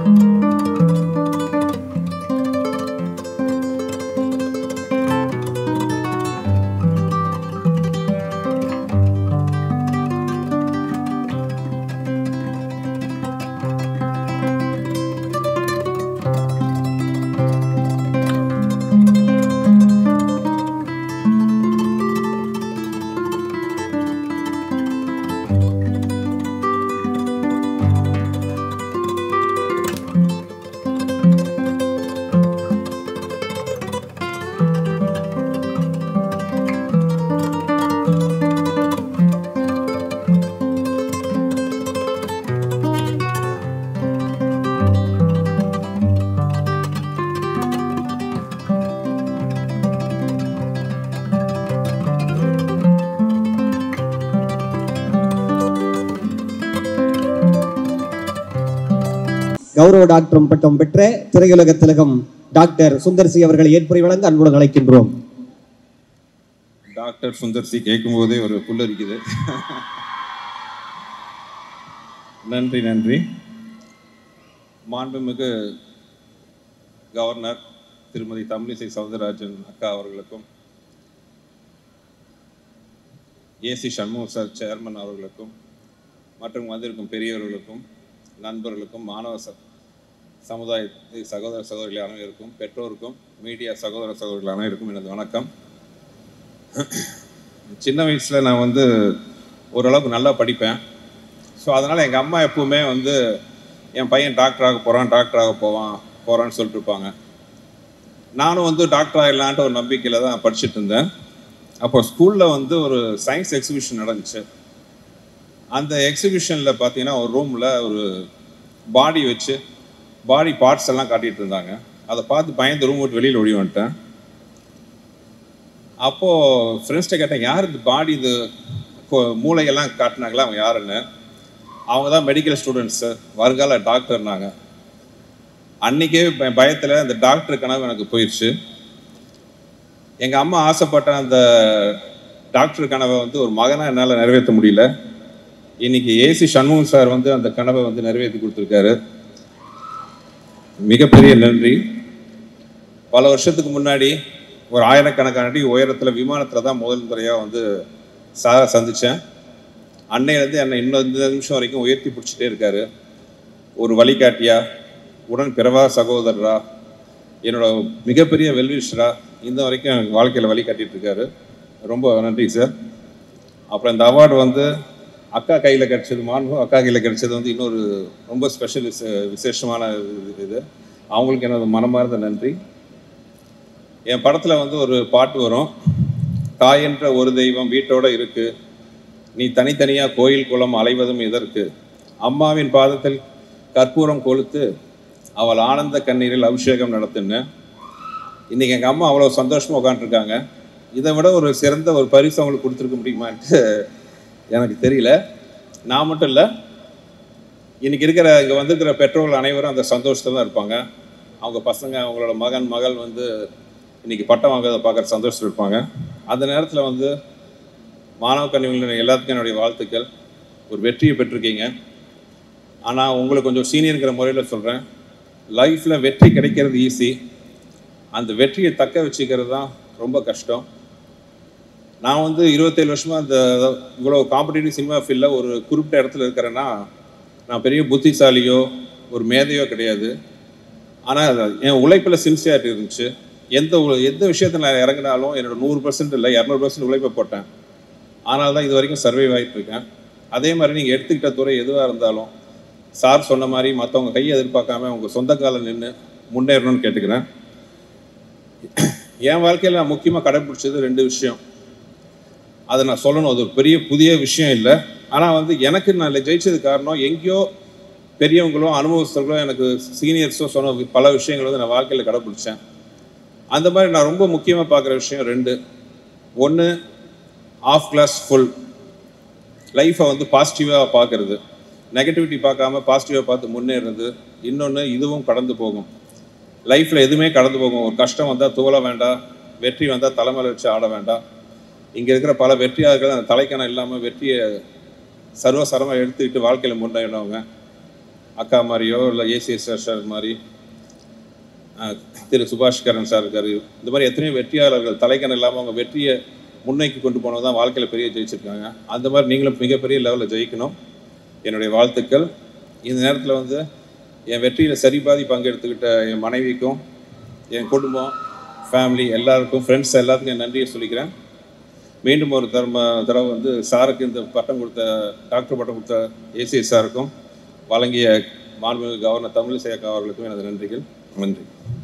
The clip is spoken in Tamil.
கௌரவ டாக்டர் பட்டம் பெற்ற திரையுலக திலகம் டாக்டர் சுந்தர்சி அவர்களை ஏற்புரை வழங்க அன்புடன் அழைக்கின்றோம் டாக்டர் சுந்தர்சி கேட்கும் போதே ஒரு புல்லரிக்குது நன்றி நன்றி மாண்புமிகு கவர்னர் திருமதி தமிழிசை சவுந்தரராஜன் அக்கா அவர்களுக்கும் ஏசி சண்முகம் சார் சேர்மன் அவர்களுக்கும் மற்றும் வந்திருக்கும் பெரியவர்களுக்கும் நண்பர்களுக்கும் மாணவ ச சமுதாய சகோதர சகோதரிகள் அனைவருக்கும் பெற்றோருக்கும் மீடியா சகோதர சகோதரிகள் அனைவருக்கும் எனது வணக்கம் சின்ன வயசில் நான் வந்து ஓரளவுக்கு நல்லா படிப்பேன் ஸோ அதனால் எங்கள் அம்மா எப்பவுமே வந்து என் பையன் டாக்டர் ஆக போகிறான் டாக்டர் ஆக போவான் போகிறான்னு சொல்லிட்டு இருப்பாங்க நானும் வந்து டாக்டர் ஆகிடலான்ட்டு ஒரு நம்பிக்கையில் தான் படிச்சுட்டு இருந்தேன் அப்போ ஸ்கூலில் வந்து ஒரு சயின்ஸ் எக்ஸிபிஷன் நடந்துச்சு அந்த எக்ஸிபிஷனில் பார்த்தீங்கன்னா ஒரு ரூமில் ஒரு பாடி வச்சு பாடி பார்ட்ஸ் எல்லாம் காட்டிகிட்டு இருந்தாங்க அதை பார்த்து பயந்து ரூம் விட்டு வெளியில் ஓடி வந்துட்டேன் அப்போது ஃப்ரெண்ட்ஸ்கிட்ட கேட்டேன் யார் இந்த பாடி இது கொ- மூளையெல்லாம் காட்டினாங்களா அவங்க யாருன்னு அவங்க தான் மெடிக்கல் ஸ்டூடெண்ட்ஸு வருங்கால டாக்டர்னாங்க அன்றைக்கே பயத்தில் அந்த டாக்டர் கனவு எனக்கு போயிடுச்சு எங்கள் அம்மா ஆசைப்பட்ட அந்த டாக்டர் கனவை வந்து ஒரு மகனாக என்னால் நிறைவேற்ற முடியல இன்னைக்கு ஏசி சண்முகம் சார் வந்து அந்த கனவை வந்து நிறைவேற்றி கொடுத்துருக்காரு மிகப்பெரிய நன்றி பல வருஷத்துக்கு முன்னாடி ஒரு ஆயிரக்கணக்கான அடி உயரத்தில் விமானத்தில் தான் முதல் முறையாக வந்து சாரை சந்தித்தேன் அன்னையிலேருந்து என்னை இன்னும் இந்த நிமிஷம் வரைக்கும் உயர்த்தி பிடிச்சிட்டே இருக்காரு ஒரு வழிகாட்டியா உடன் பிறவா சகோதரரா என்னோட மிகப்பெரிய வெல்விஷரா இந்த வரைக்கும் எனக்கு வாழ்க்கையில் வழி காட்டிட்டு இருக்காரு ரொம்ப நன்றி சார் அப்புறம் இந்த அவார்டு வந்து அக்கா கையில் கிடைச்சது மாண்பு அக்கா கையில் கிடைச்சது வந்து இன்னொரு ரொம்ப ஸ்பெஷல் விசே விசேஷமான இது இது அவங்களுக்கு எனது மனமார்ந்த நன்றி என் படத்தில் வந்து ஒரு பாட்டு வரும் தாய் என்ற ஒரு தெய்வம் வீட்டோட இருக்கு நீ தனித்தனியாக கோயில் குளம் அலைவதும் இதற்கு அம்மாவின் பாதத்தில் கற்பூரம் கொளுத்து அவள் ஆனந்த கண்ணீரில் அபிஷேகம் நடத்துன்னு இன்னைக்கு எங்கள் அம்மா அவ்வளோ சந்தோஷமாக உட்காந்துருக்காங்க இதை விட ஒரு சிறந்த ஒரு பரிசு அவங்களுக்கு கொடுத்துருக்க முடியுமான்ட்டு எனக்கு தெரியல நான் மட்டும் இல்லை இன்னைக்கு இருக்கிற இங்கே வந்திருக்கிற பெற்றோர்கள் அனைவரும் அந்த சந்தோஷத்தில் தான் இருப்பாங்க அவங்க பசங்க அவங்களோட மகன் மகள் வந்து இன்னைக்கு பட்டம் வாங்குறதை பார்க்குற சந்தோஷத்தில் இருப்பாங்க அந்த நேரத்தில் வந்து மாணவ கல்விகள் எல்லாத்துக்கும் என்னுடைய வாழ்த்துக்கள் ஒரு வெற்றியை பெற்றிருக்கீங்க ஆனால் உங்களுக்கு கொஞ்சம் சீனியருங்கிற முறையில் சொல்கிறேன் லைஃப்பில் வெற்றி கிடைக்கிறது ஈஸி அந்த வெற்றியை தக்க வச்சுக்கிறது தான் ரொம்ப கஷ்டம் நான் வந்து இருபத்தேழு வருஷமாக அந்த இவ்வளோ காம்படிட்டிவ் சினிமா ஃபீல்டில் ஒரு குறிப்பிட்ட இடத்துல இருக்கிறேன்னா நான் பெரிய புத்திசாலியோ ஒரு மேதையோ கிடையாது ஆனால் என் உழைப்பில் சின்சியாரிட்டி இருந்துச்சு எந்த உ- எந்த விஷயத்தில் நான் இறங்கினாலும் என்னோட நூறு பர்சன்ட் இல்லை இரநூறு பர்சன்ட் உழைப்பை போட்டேன் ஆனால் தான் இது வரைக்கும் சர்வைவ் ஆகிட்டு இருக்கேன் அதே மாதிரி நீங்கள் எடுத்துக்கிட்ட துறை எதுவாக இருந்தாலும் சார் சொன்ன மாதிரி மற்றவங்க கையை எதிர்பார்க்காம உங்கள் சொந்த காலம் நின்று முன்னேறணும்னு கேட்டுக்கிறேன் என் வாழ்க்கையில் நான் முக்கியமாக கடைப்பிடிச்சது ரெண்டு விஷயம் அதை நான் சொல்லணும் அது ஒரு பெரிய புதிய விஷயம் இல்லை ஆனால் வந்து எனக்கு நான் இதுல ஜெயிச்சது காரணம் எங்கேயோ பெரியவங்களோ அனுபவஸ்தர்களோ எனக்கு சீனியர்ஸோ சொன்ன பல விஷயங்கள் வந்து நான் வாழ்க்கையில் கடைப்பிடிச்சேன் அந்த மாதிரி நான் ரொம்ப முக்கியமாக பார்க்குற விஷயம் ரெண்டு ஒன்று ஆஃப் கிளாஸ் ஃபுல் லைஃப்பை வந்து பாசிட்டிவாக பார்க்கறது நெகட்டிவிட்டி பார்க்காம பாசிட்டிவாக பார்த்து முன்னேறது இன்னொன்று இதுவும் கடந்து போகும் லைஃப்பில் எதுவுமே கடந்து போகும் ஒரு கஷ்டம் வந்தால் துவள வேண்டாம் வெற்றி வந்தால் தலைமையில் வச்சு ஆட வேண்டாம் இங்கே இருக்கிற பல வெற்றியாளர்கள் அந்த தலைக்கணம் இல்லாமல் வெற்றியை சர்வசரமாக எடுத்துக்கிட்டு வாழ்க்கையில் முன்னேறினவங்க அக்கா மாதிரியோ இல்லை ஏசிஎஸ் சார் மாதிரி அஹ், திரு சுபாஷ் கரன் சார் இருக்காரு இந்த மாதிரி எத்தனையோ வெற்றியாளர்கள் தலைக்கணம் இல்லாமல் அவங்க வெற்றியை முன்னோக்கி கொண்டு போனது தான் வாழ்க்கையில் பெரிய ஜெயிச்சிருக்காங்க அந்த மாதிரி நீங்களும் மிகப்பெரிய லெவலில் ஜெயிக்கணும் என்னுடைய வாழ்த்துக்கள் இந்த நேரத்தில் வந்து என் வெற்றியில் சரிபாதி பங்கெடுத்துக்கிட்ட என் மனைவிக்கும் என் குடும்பம் ஃபேமிலி எல்லாருக்கும் ஃப்ரெண்ட்ஸ் எல்லாத்துக்கும் என் நன்றியை சொல்லிக்கிறேன் மீண்டும் ஒரு தர்ம தடவை வந்து சாருக்கு இந்த பட்டம் கொடுத்த டாக்டர் பட்டம் கொடுத்த ஏசிஎஸ் சாருக்கும் வழங்கிய மாண்புமிகு கவர்னர் தமிழிசை அக்கா அவர்களுக்கும் எனது நன்றிகள் நன்றி